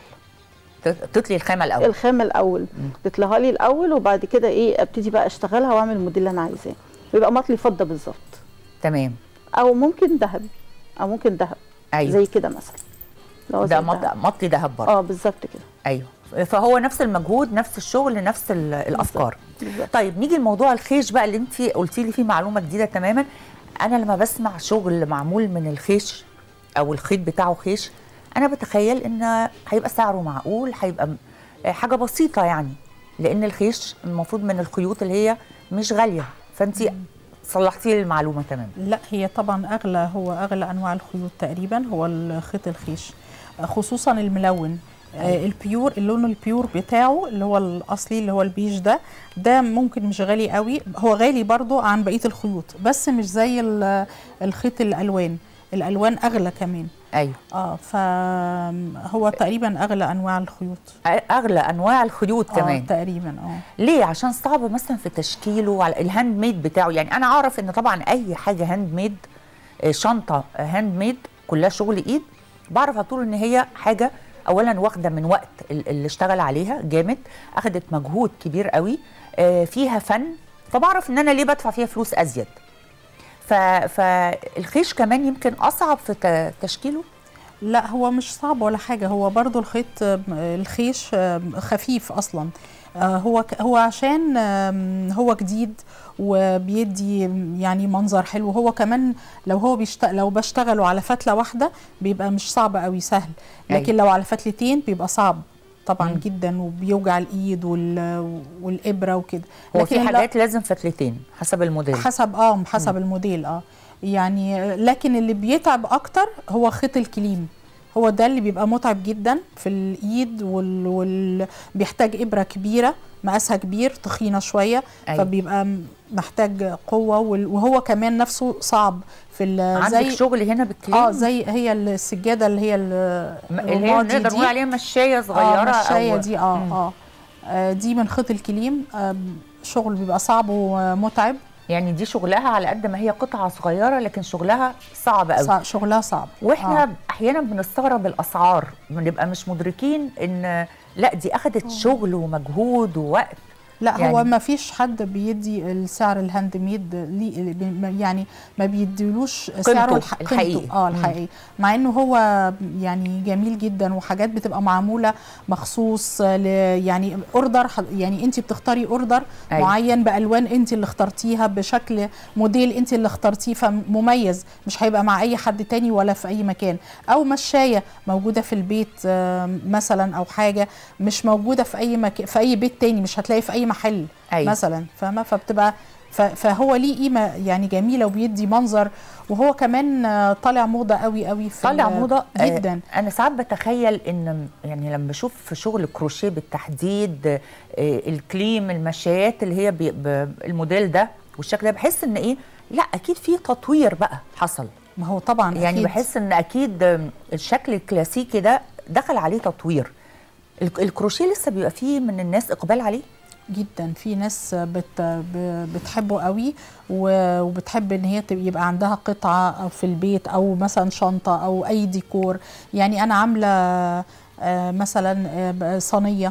تت- تطلي الخامه الاول الخامه الاول تطلعها لي الاول وبعد كده ايه ابتدي بقى اشتغلها واعمل الموديل اللي انا عايزاه يبقى مطلي فضه بالظبط تمام او ممكن ذهب او ممكن ذهب ايوه زي كده مثلا لو ده زي مط- الذهب. مطلي دهب برضه اه بالظبط كده ايوه فهو نفس المجهود نفس الشغل نفس ال- الافكار بالظبط. طيب نيجي لموضوع الخيش بقى اللي انت قلتي لي فيه معلومه جديده تماما انا لما بسمع شغل معمول من الخيش او الخيط بتاعه خيش انا بتخيل ان هيبقى سعره معقول هيبقى م- حاجه بسيطه يعني لان الخيش المفروض من الخيوط اللي هي مش غاليه فانت صلحتي لي المعلومه تماما لا هي طبعا اغلى هو اغلى انواع الخيوط تقريبا هو الخيط الخيش خصوصا الملون آه، البيور اللون البيور بتاعه اللي هو الاصلي اللي هو البيج ده ده ممكن مش غالي قوي هو غالي برضو عن بقيه الخيوط بس مش زي ال- الخيط الالوان الالوان اغلى كمان ايوه اه فهو تقريبا اغلى انواع الخيوط اغلى انواع الخيوط آه كمان تقريبا اه ليه عشان صعب مثلا في تشكيله على الهاند ميد بتاعه يعني انا اعرف ان طبعا اي حاجه هاند ميد آه، شنطه هاند ميد كلها شغل ايد بعرف على طول ان هي حاجه اولا واخده من وقت ال- اللي اشتغل عليها جامد اخدت مجهود كبير قوي آه، فيها فن فبعرف ان انا ليه بدفع فيها فلوس ازيد ف... فالخيش كمان يمكن اصعب في ت- تشكيله لا هو مش صعب ولا حاجة هو برضو الخيط آم، الخيش آم، خفيف أصلا آه، هو ك- هو عشان آم، هو جديد وبيدي يعني منظر حلو هو كمان لو هو بيشت... لو بشتغله على فتلة واحدة بيبقى مش صعب قوي سهل لكن أيوة. لو على فتلتين بيبقى صعب طبعا مم. جدا وبيوجع الايد وال... والابره وكده هو في لكن لا- حاجات لازم فتلتين حسب الموديل حسب اه حسب الموديل اه يعني لكن اللي بيتعب اكتر هو خيط الكليم هو ده اللي بيبقى متعب جدا في الايد وال... وال... بيحتاج ابره كبيره مقاسها كبير تخينه شويه أيوة. فبيبقى م- محتاج قوه وال... وهو كمان نفسه صعب في ال... عندك شغل هنا بالكليم اه زي هي السجاده اللي هي ال- اللي هي الرمادي نقدر دي. نقول عليها مشايه صغيره اه مشاية أو دي اه مم. اه آه، دي من خيط الكليم آه شغل بيبقى صعب ومتعب يعني دي شغلها على قد ما هي قطعه صغيره لكن شغلها صعب قوي صع- شغلها صعب واحنا آه. احيانا بنستغرب الاسعار بنبقى مش مدركين ان لا دي اخذت شغل ومجهود ووقت لا يعني- يعني هو ما فيش حد بيدي السعر الهاند ميد ليه بي- يعني ما بيديلوش سعره الح- قيمته. الحقيقي. اه مم. الحقيقي مع انه هو يعني جميل جدا وحاجات بتبقى معموله مخصوص ل يعني اوردر يعني انت بتختاري اوردر أيوة. معين بالوان انت اللي اخترتيها بشكل موديل انت اللي اخترتيه فمميز مش هيبقى مع اي حد تاني ولا في اي مكان او مشايه موجوده في البيت آم، مثلا او حاجه مش موجوده في اي مكان في اي بيت تاني مش هتلاقي في اي محل أيوة. مثلا فاهمه فبتبقى ف- فهو ليه قيمه يعني جميله وبيدي منظر وهو كمان آه، طالع موضه قوي قوي في طالع ال- موضه جدا آه انا ساعات بتخيل ان يعني لما بشوف في شغل كروشيه بالتحديد آه الكليم المشايات اللي هي بي ب- الموديل ده والشكل ده بحس ان ايه لا اكيد في تطوير بقى حصل ما هو طبعا يعني أكيد. بحس ان اكيد آم، الشكل الكلاسيكي ده دخل عليه تطوير الك- الكروشيه لسه بيبقى فيه من الناس اقبال عليه جدا في ناس بت ب- بتحبه قوي و- وبتحب ان هي تبقى يبقى عندها قطعه أو في البيت او مثلا شنطه او اي ديكور يعني انا عامله آه، مثلا آه، ب- صينيه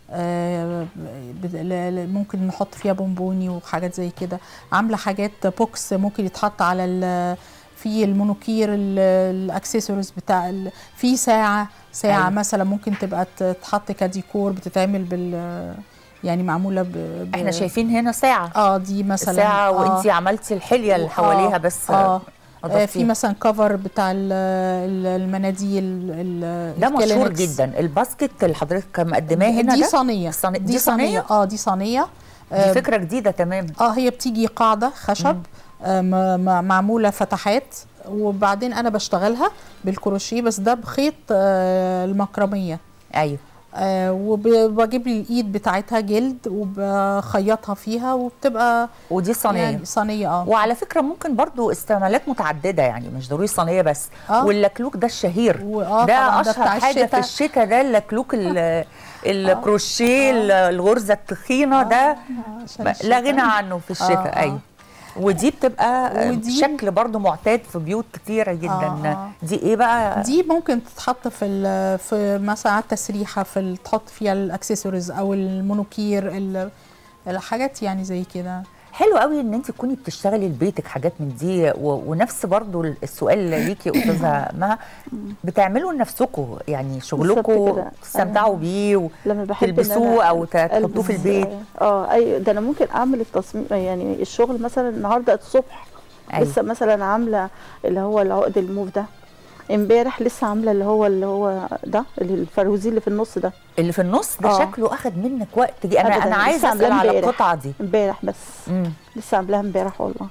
آه، ب- ل- ل- ممكن نحط فيها بونبوني وحاجات زي كده عامله حاجات بوكس ممكن يتحط على ال- في المونوكير ال- الاكسسوارز بتاع ال- في ساعه ساعه أيوة. أيوة. مثلا ممكن تبقى تتحط كديكور بتتعمل بال يعني معموله ب... ب... احنا شايفين هنا ساعه اه دي مثلا ساعه آه. وانت عملتي الحليه اللي حواليها بس اه, آه أضفتيها. في مثلا كفر بتاع ال- ال- المناديل ال- ده مشهور الكلينكس. جدا الباسكت اللي حضرتك مقدماه هنا دي ده صينيه صينية- دي صينيه اه دي صينيه دي فكره جديده تماما اه هي بتيجي قاعده خشب آه م- م- معموله فتحات وبعدين انا بشتغلها بالكروشيه بس ده بخيط آه المكرميه ايوه آه وبجيب لي الايد بتاعتها جلد وبخيطها فيها وبتبقى ودي صينيه يعني صينيه اه وعلى فكره ممكن برضو استعمالات متعدده يعني مش ضروري صينيه بس آه. واللكلوك ده الشهير وآه ده طبعاً ده اشهر بتاع حاجه في الشتا. الشتاء ده اللكلوك ال- الكروشيه الغرزه التخينه ده عشان ما- لا الشتا. غنى عنه في الشتاء آه، آه. ايوه ودي بتبقى ودي- شكل برضو معتاد في بيوت كتيره جدا آه، آه. دي ايه بقى دي ممكن تتحط في ال- في مثلا على التسريحه في ال- تحط فيها الاكسسوارز او المونوكير ال- الحاجات يعني زي كده حلو قوي ان انت تكوني بتشتغلي لبيتك حاجات من دي و... ونفس برضو السؤال ليكي يا استاذه مها بتعملوا لنفسكم يعني شغلكم كده. تستمتعوا بيه و... لما بحب إن تلبسوه أنا او ت- تحطوه ألبس- في البيت اه ايوه ده انا ممكن اعمل التصميم يعني الشغل مثلا النهارده الصبح أيوة. لسه مثلا عامله اللي هو العقد الموف ده امبارح لسه عامله اللي هو اللي هو ده اللي الفروزي اللي في النص ده اللي في النص ده آه. شكله اخد منك وقت دي انا أبداً، انا لسه عايزه اسال عاملاه على امبارح. القطعه دي امبارح بس مم. لسه عاملاها امبارح والله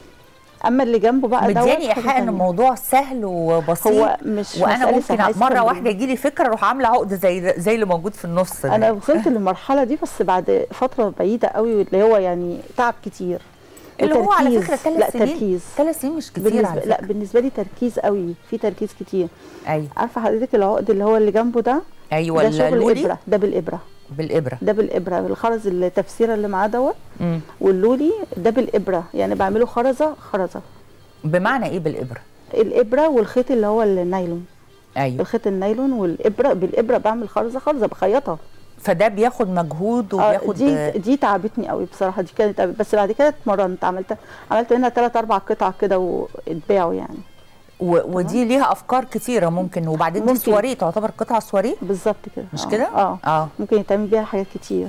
اما اللي جنبه بقى دوت مدياني حاجة ايحاء ان تانية. الموضوع سهل وبسيط هو مش وانا مسألة ممكن سهل، عايز مره تمرين. واحده يجي لي فكره اروح عامله عقد زي زي اللي موجود في النص ده. انا وصلت للمرحله دي بس بعد فتره بعيده قوي اللي هو يعني تعب كتير اللي هو على وتركيز. فكره لا ثلاث سنين تركيز ثلاث سنين مش كتير بالنسبة على لا فكره بالنسبه لي تركيز قوي في تركيز كتير ايوه عارفه حضرتك العقد اللي هو اللي جنبه ده ايوه ده شغل اللولي ابره ده بالابره بالابره ده بالابره بالخرز التفسيره اللي معاه دوت مم. واللولي ده بالابره يعني بعمله خرزه خرزه بمعنى ايه بالابره الابره والخيط اللي هو النايلون ايوه الخيط النايلون والابره بالابره بعمل خرزه خرزه بخيطها فده بياخد مجهود آه، وبياخد دي دي تعبتني قوي بصراحه دي كانت تعبت. بس بعد كده اتمرنت عملت عملت منها ثلاث اربع قطع كده واتباعوا يعني و... ودي ليها افكار كتيره ممكن وبعدين دي ممكن. سواريه تعتبر قطعه سواريه بالظبط كده مش آه. كده؟ اه اه ممكن يتعمل بيها حاجات كتير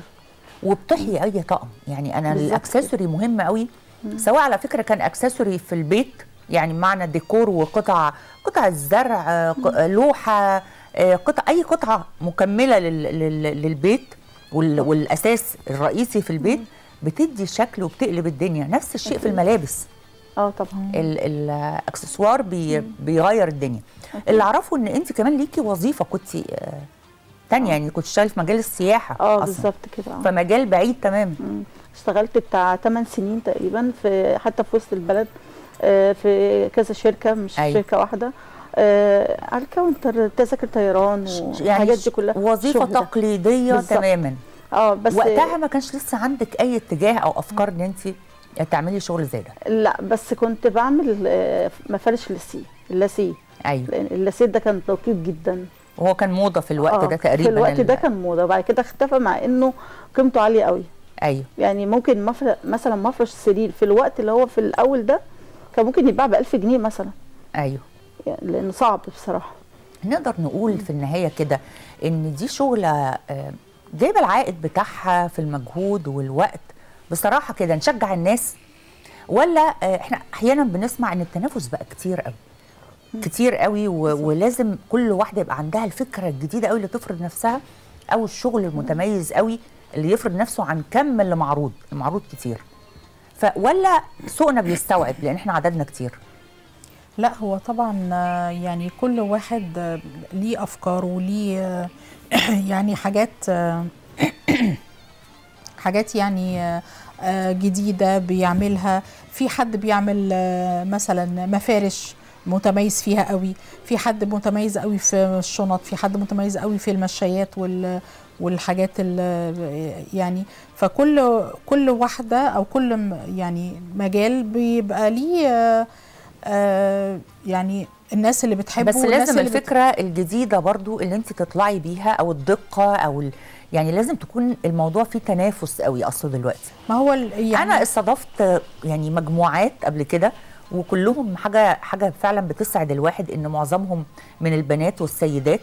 وبتحيي اي طقم يعني انا بالظبط الاكسسوري مهم قوي سواء على فكره كان اكسسوري في البيت يعني معنى ديكور وقطع قطع الزرع آه، ق- آه، لوحه آه، قطع اي قطعه مكمله لل... لل... للبيت وال... والاساس الرئيسي في البيت بتدي شكل وبتقلب الدنيا نفس الشيء في الملابس اه طبعا ال- الاكسسوار بي بيغير الدنيا اللي اعرفه ان انت كمان ليكي وظيفه كنت آه، تانية يعني كنت بتشتغلي في مجال السياحه اه أصلاً. بالظبط كده آه. فمجال بعيد تماما مم. اشتغلت بتاع 8 سنين تقريبا في حتى في وسط البلد آه، في كذا شركه مش أيوة. شركه واحده آه، على الكاونتر تذاكر طيران والحاجات دي كلها وظيفه الشغل ده. تقليديه بالظبط. تماما اه بس وقتها ما كانش لسه عندك اي اتجاه او افكار ان انت تعملي شغل زي ده لا بس كنت بعمل آه، مفارش لاسيه اللاسيه ايوه لان اللاسيه ده كان لطيف جدا وهو كان موضه في الوقت آه، ده تقريبا في الوقت ال- ده كان موضه وبعد كده اختفى مع انه قيمته عاليه قوي ايوه يعني ممكن مفر... مثلا مفرش سرير في الوقت اللي هو في الاول ده كان ممكن يتباع ب 1000 جنيه مثلا ايوه يعني لانه صعب بصراحه نقدر نقول في النهايه كده ان دي شغله آه، جايبه العائد بتاعها في المجهود والوقت بصراحه كده نشجع الناس ولا آه، احنا احيانا بنسمع ان التنافس بقى كتير قوي كتير قوي و- ولازم كل واحده يبقى عندها الفكره الجديده قوي اللي تفرض نفسها او الشغل المتميز قوي اللي يفرض نفسه عن كم اللي معروض المعروض كتير ف ولا سوقنا بيستوعب لان احنا عددنا كتير لا هو طبعا آه، يعني كل واحد آه، ليه افكاره وليه آه، يعني حاجات آه، حاجات يعني آه، آه، جديده بيعملها في حد بيعمل آه، مثلا مفارش متميز فيها قوي في حد متميز قوي في الشنط في حد متميز قوي في المشايات وال والحاجات ال- يعني فكل كل واحده او كل م- يعني مجال بيبقى ليه آه، آه، يعني الناس اللي بتحبه بس والناس لازم اللي بت- الفكره الجديده برضو اللي انت تطلعي بيها او الدقه او ال... يعني لازم تكون الموضوع فيه تنافس قوي اصله دلوقتي ما هو ال- يعني انا استضفت يعني مجموعات قبل كده وكلهم حاجه حاجه فعلا بتسعد الواحد ان معظمهم من البنات والسيدات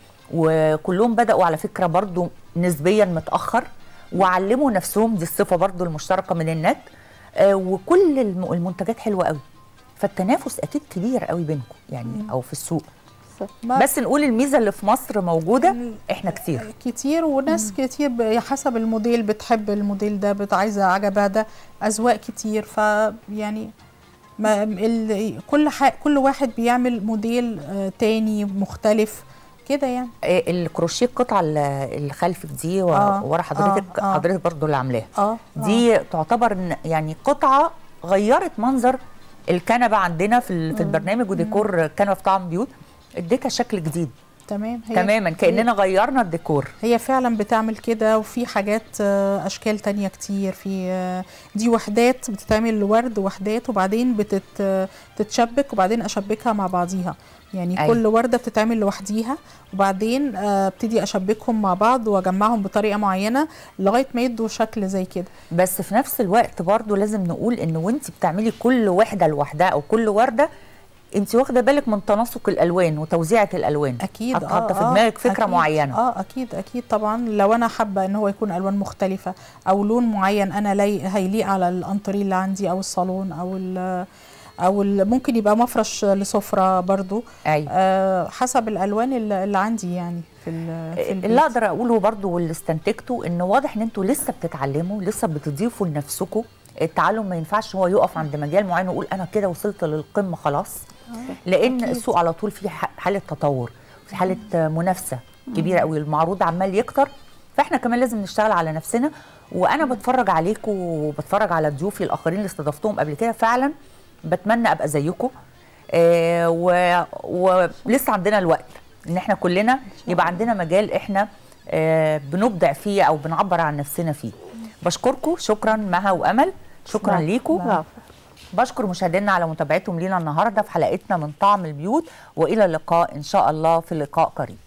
وكلهم بداوا على فكره برضو نسبيا متاخر وعلموا نفسهم دي الصفه برضو المشتركه من النت آه، وكل الم- المنتجات حلوه قوي فالتنافس اكيد كبير قوي بينكم يعني او في السوق ما- بس نقول الميزه اللي في مصر موجوده احنا كتير كتير وناس كتير ب- حسب الموديل بتحب الموديل ده بت- عايزه عجبها ده اذواق كتير ف يعني ما ال كل ح كل واحد بيعمل موديل آه، تاني مختلف كده يعني آه، الكروشيه القطعه اللي اللي خلفك دي و- آه، ورا حضرتك آه، آه. حضرتك برضو اللي عاملاها اه دي تعتبر إن- يعني قطعه غيرت منظر الكنبه عندنا في ال- في البرنامج وديكور كنبه في طعم بيوت اديتها شكل جديد تمام هي تماما كاننا غيرنا الديكور هي فعلا بتعمل كده وفي حاجات آه، اشكال تانية كتير في آه، دي وحدات بتتعمل لورد وحدات وبعدين بتت آه، تتشبك وبعدين اشبكها مع بعضيها يعني أيوة. كل ورده بتتعمل لوحديها وبعدين آه، ابتدي اشبكهم مع بعض واجمعهم بطريقه معينه لغايه ما يدوا شكل زي كده بس في نفس الوقت برضو لازم نقول ان وانت بتعملي كل وحده لوحدها او كل ورده انت واخده بالك من تناسق الالوان وتوزيعه الالوان اكيد حاطه في دماغك فكره أكيد معينه اه اكيد اكيد طبعا لو انا حابه ان هو يكون الوان مختلفه او لون معين انا لي هيليق على الانتريه اللي عندي او الصالون او ال او ال ممكن يبقى مفرش لسفره برضو ايوه آه حسب الالوان اللي اللي عندي يعني في ال- في البيت. اللي اقدر اقوله برضو واللي استنتجته ان واضح ان انتوا لسه بتتعلموا لسه بتضيفوا لنفسكم التعلم ما ينفعش هو يقف عند مجال معين ويقول انا كده وصلت للقمه خلاص لان أكيد. السوق على طول فيه ح- حاله تطور في حاله منافسه كبيره قوي المعروض عمال يكتر فاحنا كمان لازم نشتغل على نفسنا وانا بتفرج عليكم وبتفرج على ضيوفي الاخرين اللي استضفتهم قبل كده فعلا بتمنى ابقى زيكم آه و- ولسه عندنا الوقت ان احنا كلنا يبقى عندنا مجال احنا آه بنبدع فيه او بنعبر عن نفسنا فيه بشكركم شكرا مها وامل شكرا نعم. ليكم نعم. بشكر مشاهدينا على متابعتهم لينا النهارده في حلقتنا من طعم البيوت والى اللقاء ان شاء الله في لقاء قريب